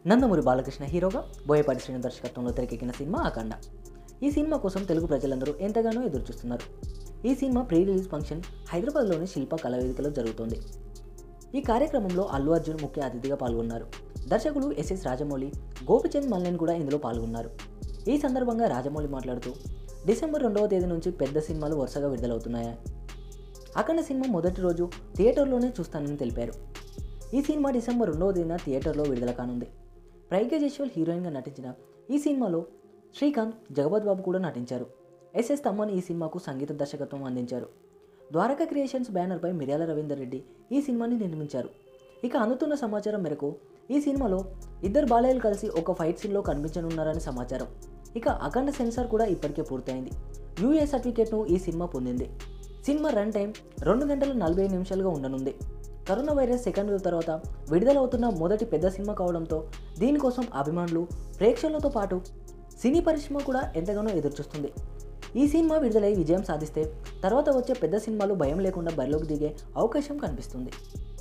నందమూరి బాలకృష్ణ హీరోగా బోయపాటి శ్రీను దర్శకత్వంలో తెరకెక్కిన సినిమా అఖండ ఈ సినిమా కోసం తెలుగు ప్రజలందరూ ఎంతగానో ఎదురుచూస్తున్నారు ఈ సినిమా ప్రీ రిలీజ్ ఫంక్షన్ హైదరాబాద్లోని శిల్ప కళావేదికలో జరుగుతోంది ఈ కార్యక్రమంలో అల్లు అర్జున్ ముఖ్య అతిథిగా పాల్గొన్నారు దర్శకులు ఎస్ఎస్ రాజమౌళి గోపిచంద్ మల్లెన్ కూడా ఇందులో పాల్గొన్నారు ఈ సందర్భంగా రాజమౌళి మాట్లాడుతూ డిసెంబర్ రెండవ తేదీ నుంచి పెద్ద సినిమాలు వరుసగా విడుదలవుతున్నాయా అఖండ సినిమా మొదటి రోజు థియేటర్లోనే చూస్తానని తెలిపారు ఈ సినిమా డిసెంబర్ రెండవ తేదీన థియేటర్లో విడుదల కానుంది ప్రైగే జైశ్వల్ హీరోయిన్గా నటించిన ఈ సినిమాలో శ్రీకాంత్ జగపత్ బాబు కూడా నటించారు ఎస్ఎస్ తమ్మన్ ఈ సినిమాకు సంగీత దర్శకత్వం అందించారు ద్వారకా క్రియేషన్స్ బ్యానర్పై మిర్యాల రవీందర్ రెడ్డి ఈ సినిమాని నిర్మించారు ఇక అందుతున్న సమాచారం మేరకు ఈ సినిమాలో ఇద్దరు బాలయ్యలు కలిసి ఒక ఫైట్ సీన్లో కనిపించనున్నారని సమాచారం ఇక అఖండ సెన్సార్ కూడా ఇప్పటికే పూర్తయింది యూఏ సర్టిఫికేట్ను ఈ సినిమా పొందింది సినిమా రన్ టైం రెండు గంటల నలభై ఐదు నిమిషాలుగా ఉండనుంది కరోనా వైరస్ సెకండ్ వేవ్ తర్వాత విడుదలవుతున్న మొదటి పెద్ద సినిమా కావడంతో దీనికోసం అభిమానులు ప్రేక్షకులతో పాటు సినీ పరిశ్రమ కూడా ఎంతగానో ఎదురుచూస్తుంది ఈ సినిమా విడుదలై విజయం సాధిస్తే తర్వాత వచ్చే పెద్ద సినిమాలు భయం లేకుండా బరిలోకి దిగే అవకాశం కనిపిస్తుంది